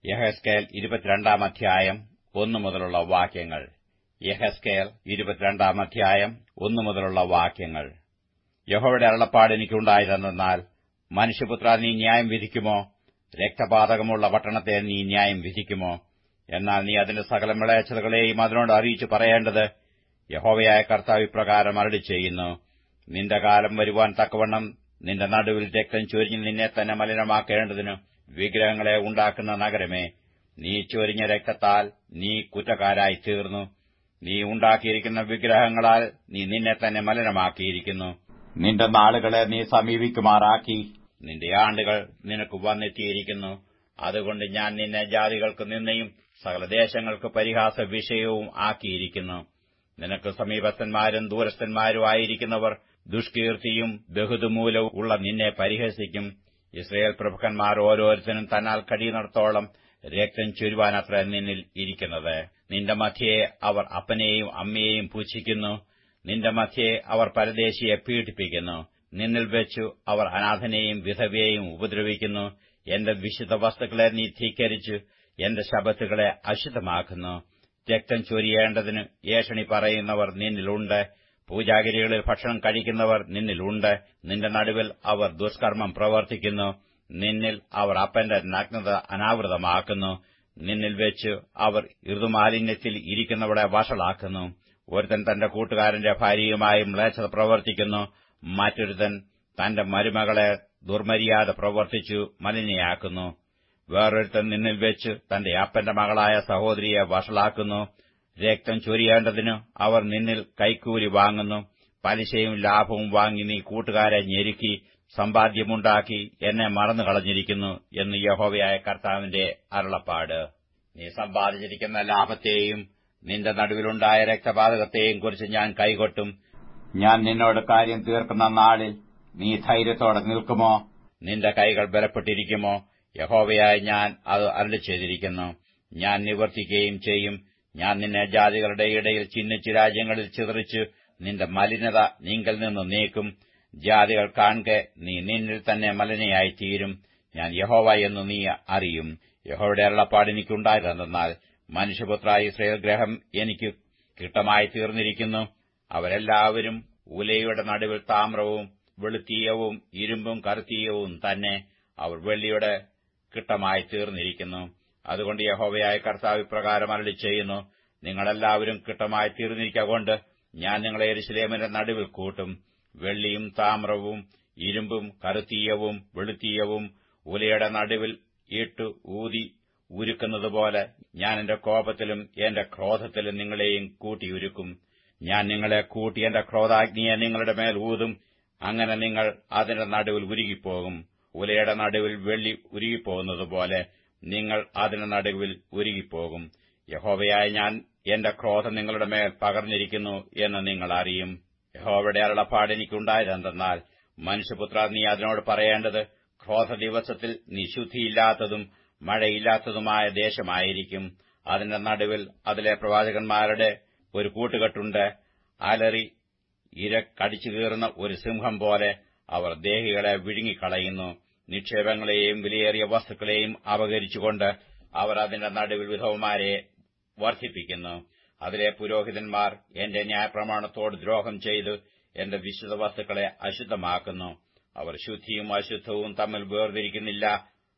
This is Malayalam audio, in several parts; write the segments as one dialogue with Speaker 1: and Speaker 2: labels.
Speaker 1: യഹസ്കേൽ ഇരുപത്തിരണ്ടാം അധ്യായം ഒന്നു മുതലുള്ള വാക്യങ്ങൾ യഹസ്കേൽ ഇരുപത്തിരണ്ടാം അധ്യായം ഒന്നു മുതലുള്ള വാക്യങ്ങൾ യഹോവയുടെ അരുളപ്പാട് എനിക്കുണ്ടായതെന്നാൽ മനുഷ്യപുത്ര നീ ന്യായം വിധിക്കുമോ രക്തപാതകമുള്ള പട്ടണത്തെ നീ ന്യായം വിധിക്കുമോ എന്നാൽ നീ അതിന്റെ സകല മിളയച്ചതകളെയും അതിനോട് അറിയിച്ചു പറയേണ്ടത് യഹോവയായ കർത്താവ് ഇപ്രകാരം അരളി ചെയ്യുന്നു നിന്റെ കാലം വരുവാൻ തക്കവണ്ണം നിന്റെ നടുവിൽ രക്തം ചൊരിഞ്ഞ് നിന്നെ തന്നെ മലിനമാക്കേണ്ടതിന് വിഗ്രഹങ്ങളെ ഉണ്ടാക്കുന്ന നഗരമേ നീ ചൊരിഞ്ഞ രക്തത്താൽ നീ കുറ്റക്കാരായി തീർന്നു നീ ഉണ്ടാക്കിയിരിക്കുന്ന വിഗ്രഹങ്ങളാൽ നീ നിന്നെ തന്നെ മലിനമാക്കിയിരിക്കുന്നു നിന്റെ നാളുകളെ നീ സമീപിക്കുമാറാക്കി നിന്റെ ആണ്ടുകൾ നിനക്ക് വന്നെത്തിയിരിക്കുന്നു അതുകൊണ്ട് ഞാൻ നിന്നെ ജാതികൾക്ക് നിന്നയും സകല ദേശങ്ങൾക്ക് പരിഹാസ വിഷയവും ആക്കിയിരിക്കുന്നു നിനക്ക് സമീപസ്ഥന്മാരും ദൂരസ്ഥന്മാരുമായിരിക്കുന്നവർ ദുഷ്കീർത്തിയും ബഹുതുമൂലവും ഉള്ള നിന്നെ പരിഹസിക്കും ഇസ്രയേൽ പ്രഭുക്കന്മാർ ഓരോരുത്തരും തന്നാൽ കഴിയുന്നിടത്തോളം രക്തം ചുരുവാനത്ര നിന്നിൽ ഇരിക്കുന്നത് നിന്റെ മധ്യയെ അവർ അപ്പനെയും അമ്മയെയും പൂച്ഛിക്കുന്നു നിന്റെ മധ്യയെ അവർ പരദേശിയെ പീഡിപ്പിക്കുന്നു നിന്നിൽ വെച്ചു അവർ അനാഥനെയും വിധവയെയും ഉപദ്രവിക്കുന്നു എന്റെ വിശുദ്ധ വസ്തുക്കളെ നീ ധീക്കരിച്ചു എന്റെ ശബത്തുകളെ അശുദ്ധമാക്കുന്നു രക്തം ചൊരിയേണ്ടതിന് ഏഷണി പറയുന്നവർ നിന്നിലുണ്ട് പൂജാഗിരികളിൽ ഭക്ഷണം കഴിക്കുന്നവർ നിന്നിലുണ്ട് നിന്റെ നടുവിൽ അവർ ദുഷ്കർമ്മം പ്രവർത്തിക്കുന്നു നിന്നിൽ അവർ അപ്പന്റെ നഗ്നത അനാവൃതമാക്കുന്നു നിന്നിൽ വെച്ച് അവർ ഋതുമാലിന്യത്തിൽ ഇരിക്കുന്നവടെ വഷളാക്കുന്നു ഒരുത്തൻ തന്റെ കൂട്ടുകാരന്റെ ഭാര്യയുമായി മ്ലേച്ഛത പ്രവർത്തിക്കുന്നു മറ്റൊരുത്തൻ തന്റെ മരുമകളെ ദുർമര്യാദ പ്രവർത്തിച്ചു മലിനയാക്കുന്നു വേറൊരുത്തൻ നിന്നിൽ വെച്ച് തന്റെ അപ്പന്റെ മകളായ സഹോദരിയെ വഷളാക്കുന്നു രക്തം ചൊരിയേണ്ടതിന് അവർ നിന്നിൽ കൈക്കൂലി വാങ്ങുന്നു പലിശയും ലാഭവും വാങ്ങി നീ കൂട്ടുകാരെ ഞെരുക്കി സമ്പാദ്യമുണ്ടാക്കി എന്നെ മറന്നു കളഞ്ഞിരിക്കുന്നു എന്ന് യഹോവയായ കർത്താവിന്റെ അരുളപ്പാട് നീ സമ്പാദിച്ചിരിക്കുന്ന ലാഭത്തെയും നിന്റെ നടുവിലുണ്ടായ രക്തപാതകത്തെയും കുറിച്ച് ഞാൻ കൈകൊട്ടും ഞാൻ നിന്നോട് കാര്യം തീർക്കുന്ന നാളിൽ നീ ധൈര്യത്തോടെ നിൽക്കുമോ നിന്റെ കൈകൾ ബലപ്പെട്ടിരിക്കുമോ യഹോവയായി ഞാൻ അത് അരളി ചെയ്തിരിക്കുന്നു ഞാൻ നിവർത്തിക്കുകയും ചെയ്യും ഞാൻ നിന്നെ ജാതികളുടെ ഇടയിൽ ചിഹ്നിച്ച് രാജ്യങ്ങളിൽ ചിതറിച്ച് നിന്റെ മലിനത നീങ്കൽ നിന്ന് നീക്കും ജാതികൾ കാണെ നീ നിന്നിൽ തന്നെ മലിനയായിത്തീരും ഞാൻ യഹോവ എന്ന് നീ അറിയും യഹോയുടെ അരുളപ്പാട് എനിക്കുണ്ടായതെന്നാൽ മനുഷ്യപുത്ര ഇസ്രയേൽ ഗ്രഹം എനിക്ക് കിട്ടമായി തീർന്നിരിക്കുന്നു അവരെല്ലാവരും ഉലയുടെ നടുവിൽ താമ്രവും വെളുത്തീയവും ഇരുമ്പും കറുത്തീയവും തന്നെ അവർ വെള്ളിയുടെ കിട്ടമായി തീർന്നിരിക്കുന്നു അതുകൊണ്ട് യഹോവയായ കർത്താവ് ഇപ്രകാരം അരളി ചെയ്യുന്നു നിങ്ങളെല്ലാവരും കിട്ടമായി തീർന്നിരിക്കൊണ്ട് ഞാൻ നിങ്ങളെ എരിശിലേമിന്റെ നടുവിൽ കൂട്ടും വെള്ളിയും താമ്രവും ഇരുമ്പും കറുത്തീയവും വെളുത്തീയവും ഉലയുടെ നടുവിൽ ഇട്ടു ഊതി ഉരുക്കുന്നതുപോലെ ഞാൻ എന്റെ കോപത്തിലും എന്റെ ക്രോധത്തിലും നിങ്ങളെയും കൂട്ടിയുരുക്കും ഞാൻ നിങ്ങളെ കൂട്ടി എന്റെ ക്രോധാഗ്നിയെ നിങ്ങളുടെ മേൽ ഊതും അങ്ങനെ നിങ്ങൾ അതിന്റെ നടുവിൽ ഉരുകിപ്പോകും ഉലയുടെ നടുവിൽ വെള്ളി ഉരുകിപ്പോകുന്നതുപോലെ നിങ്ങൾ അതിന്റെ നടുവിൽ ഉരുകിപ്പോകും യഹോവയായ ഞാൻ എന്റെ ക്രോധം നിങ്ങളുടെ മേൽ പകർന്നിരിക്കുന്നു എന്ന് നിങ്ങൾ അറിയും യഹോവയുടെ അരുളപ്പാട് എനിക്കുണ്ടായതെന്തെന്നാൽ മനുഷ്യപുത്ര നീ അതിനോട് പറയേണ്ടത് ക്രോധ ദിവസത്തിൽ നീ ശുദ്ധിയില്ലാത്തതും മഴയില്ലാത്തതുമായ ദേശമായിരിക്കും അതിന്റെ നടുവിൽ അതിലെ പ്രവാചകന്മാരുടെ ഒരു കൂട്ടുകെട്ടുണ്ട് അലറി ഇര കടിച്ചു കീറുന്ന ഒരു സിംഹം പോലെ അവർ ദേഹികളെ വിഴുങ്ങിക്കളയുന്നു നിക്ഷേപങ്ങളെയും വിലയേറിയ വസ്തുക്കളെയും അപകരിച്ചുകൊണ്ട് അവർ അതിന്റെ നടുവിൽ വിധവമാരെ വർദ്ധിപ്പിക്കുന്നു അതിലെ പുരോഹിതന്മാർ എന്റെ ന്യായപ്രമാണത്തോട് ദ്രോഹം ചെയ്ത് എന്റെ വിശുദ്ധ വസ്തുക്കളെ അശുദ്ധമാക്കുന്നു അവർ ശുദ്ധിയും അശുദ്ധവും തമ്മിൽ വേർതിരിക്കുന്നില്ല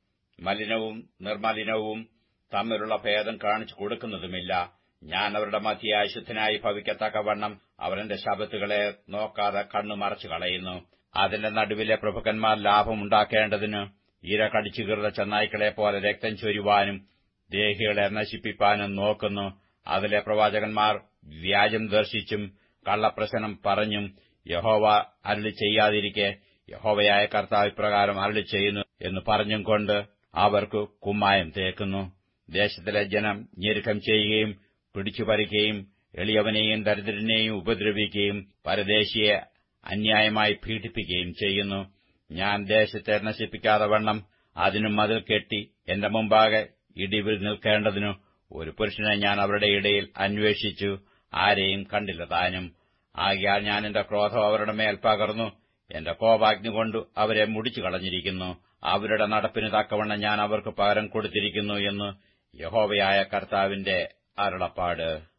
Speaker 1: മലിനവും നിർമ്മലിനവും തമ്മിലുള്ള ഭേദം കാണിച്ചു കൊടുക്കുന്നതുമില്ല ഞാൻ അവരുടെ മധ്യ അശുദ്ധനായി ഭവിക്കത്തക്കവണ്ണം അവരെന്റെ ശബത്തുകളെ നോക്കാതെ കണ്ണു മറച്ചു കളയുന്നു അതിന്റെ നടുവിലെ പ്രഭുക്കന്മാർ ലാഭമുണ്ടാക്കേണ്ടതിന് ഇര കടിച്ചു കീറുന്ന ചെന്നായ്ക്കളെ പോലെ രക്തം ചൊരുവാനും ദേഹികളെ നശിപ്പിപ്പാനും നോക്കുന്നു അതിലെ പ്രവാചകന്മാർ വ്യാജം ദർശിച്ചും കള്ളപ്രശനം പറഞ്ഞും യഹോവ അരളി ചെയ്യാതിരിക്കെ യഹോവയായ കർത്താവ് ഇപ്രകാരം അരളി ചെയ്യുന്നു എന്ന് പറഞ്ഞും കൊണ്ട് അവർക്ക് കുമ്മായം തേക്കുന്നു ദേശത്തിലെ ജനം ഞെരുക്കം ചെയ്യുകയും പിടിച്ചുപറിക്കുകയും എളിയവനെയും ദരിദ്രനെയും ഉപദ്രവിക്കുകയും പരദേശിയെ അന്യായമായി പീഡിപ്പിക്കുകയും ചെയ്യുന്നു ഞാൻ ദേശത്തെ നശിപ്പിക്കാതെ വണ്ണം അതിനും മതിൽ കെട്ടി എന്റെ മുമ്പാകെ ഇടിവിൽ നിൽക്കേണ്ടതിനു ഒരു പുരുഷനെ ഞാൻ അവരുടെ ഇടയിൽ അന്വേഷിച്ചു ആരെയും കണ്ടില്ല താനും ആകയാൽ ഞാൻ എന്റെ ക്രോധം അവരുടെ മേൽ പകർന്നു എന്റെ കോപാഗ്നി കൊണ്ട് അവരെ മുടിച്ചു കളഞ്ഞിരിക്കുന്നു അവരുടെ നടപ്പിന് തക്കവണ്ണം ഞാൻ അവർക്ക് പകരം കൊടുത്തിരിക്കുന്നു എന്ന് യഹോവയായ കർത്താവിന്റെ അരുളപ്പാട്